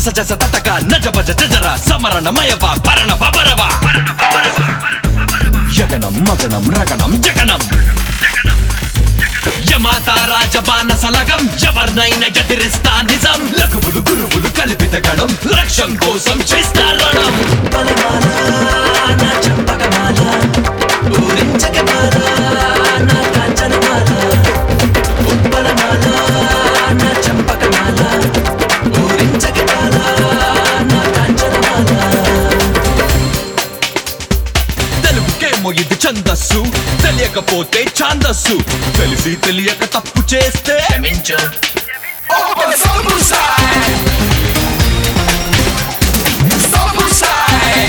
జస తటక నజ భజ జజర సమరణమయవ పరణ పరవ యగనం మగనం రగణం జగనం యమాత రాజబాన సలగం ఎవరినైనా ఎదిరిస్తా నిజం లఘువులు గురువులు కల్పిత గణం లక్ష్యం కోసం చేస్తా రణం తెలుగుకేమో ఇది ఛందస్సు తెలియకపోతే ఛాందస్సు తెలిసి తెలియక తప్పు చేస్తే క్షమించు Open Sambursai! Sambursai!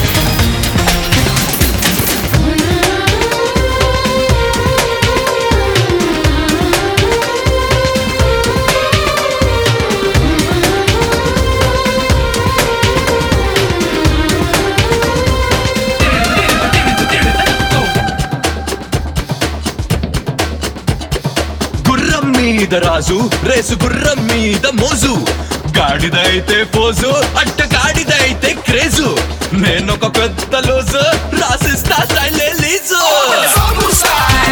గుర్రం మీద రాజు రేసు గుర్రం మీద మోజు గాడిదైతే పోజు అట్ట గాడిదైతే క్రేజు నేనొక పెద్ద లోజు రాసిస్తా స్టైలే లీజు Sambursai!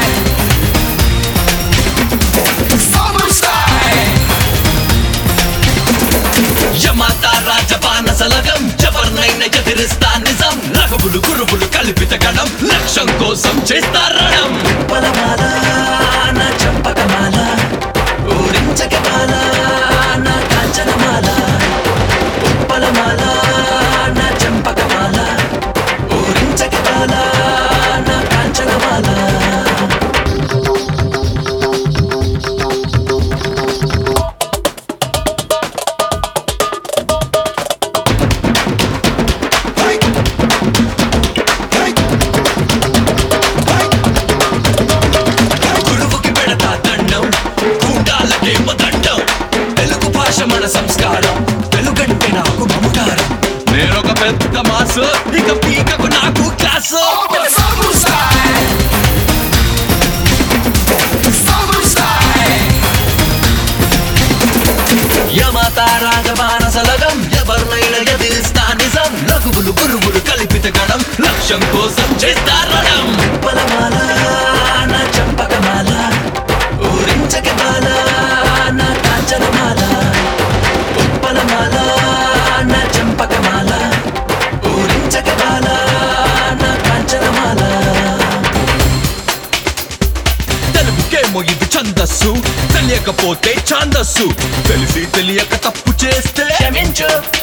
Sambursai! యమాత రాజపాన సలగం ఎవరినైనా ఎదిరిస్తా నిజం రఘువులు గురువులు కల్పిత గణం లక్ష్యం కోసం చేస్తా రణం Hey! Hey! గురువుకి పెడతా దండం గుండాలకేమో దండం తెలుగు భాష మన సంస్కారం తెలుగంటే నాకు మమకారం నేనొక పెద్ద మాసు ఇక పీకకు నాకు క్లాసు Open Sambursai! Sambursai! యమాత రాజమానసలగం ఎవరినైనా ఎదిరిస్తా నిజం లఘువులు గురువులు కల్పిత గణం లక్ష్యం కోసం చేస్తా రణం తెలుగుకేమో ఇది ఛందస్సు తెలియకపోతే ఛాందస్సు తెలిసి తెలియక తప్పు చేస్తే క్షమించు